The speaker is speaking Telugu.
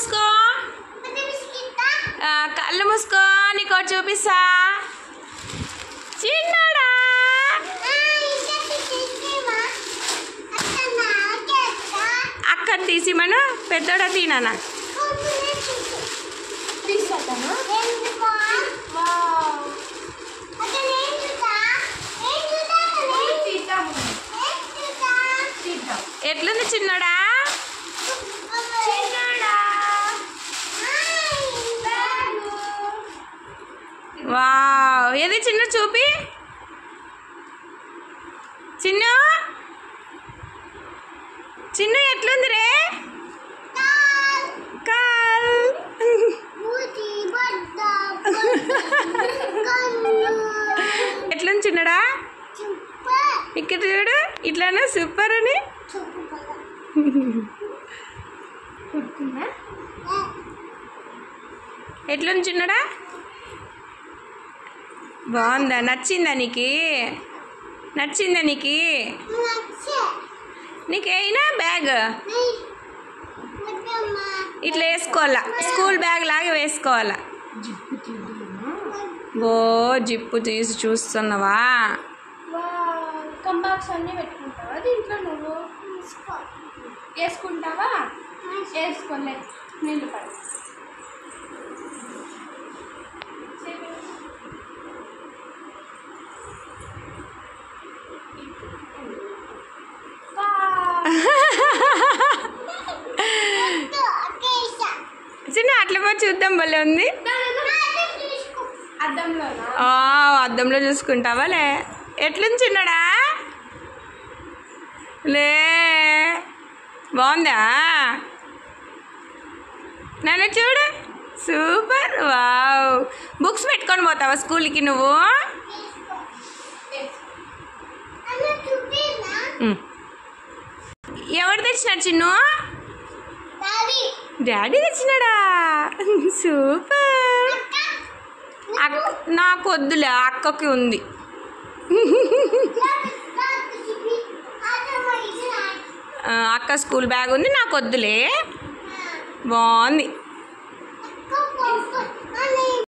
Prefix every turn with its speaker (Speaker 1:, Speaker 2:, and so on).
Speaker 1: మూసుకో ఆ, కళ్ళు మూసుకో నీకు ఒకటి చూపిస్తా చిన్నడా అక్కని తీసి మనం పెద్దోడా తీనానా
Speaker 2: తీసుకొస్తాను తీద్దాము తీద్దాం
Speaker 1: ఎట్లుంది చిన్నోడా
Speaker 2: చిన్నడా
Speaker 1: వావ్ ఏది చిన్న చూపి చిన్న చిన్న ఎట్లుంది రే కాల్ ఎట్లుంది చిన్నడా ఇక్కడ చూడు ఇట్లానే సూపర్ అని
Speaker 2: కుట్టుకుందా
Speaker 1: ఎట్లుంది చిన్నడా బాగుందా నచ్చిందా నీకు నచ్చిందా నీకు నీకేనా బ్యాగ్ ఇట్లా వేసుకోవాలా స్కూల్ బ్యాగ్ లాగా వేసుకోవాలా
Speaker 2: జిప్పు తీద్దామా
Speaker 1: ఓ జిప్పు తీసి చూస్తున్నావా
Speaker 2: కంబాక్స్ అన్నీ పెట్టుకుంటావా దీంట్లో నువ్వు వేసుకుంటావా వేసుకోలే నీళ్ళు పడి
Speaker 1: చిన్న అట్లా పోయి చూద్దాం భలే ఉంది
Speaker 2: అద్దంలోనా
Speaker 1: ఆ, అద్దంలో చూసుకుంటావా లే ఎట్లుంది చిన్నడా లే బాగుందా నన్ను చూడు సూపర్ వావ్ బుక్స్ పెట్టుకొని పోతావా స్కూల్కి నువ్వు ఉమ్. ఎవరు తెచ్చినాడు చిన్ను డాడీ తెచ్చినాడా సూపర్ అక్క నాకు వద్దులే అక్కకి ఉంది ఆ, అక్క స్కూల్ బ్యాగ్ ఉంది నాకు వద్దులే బాగుంది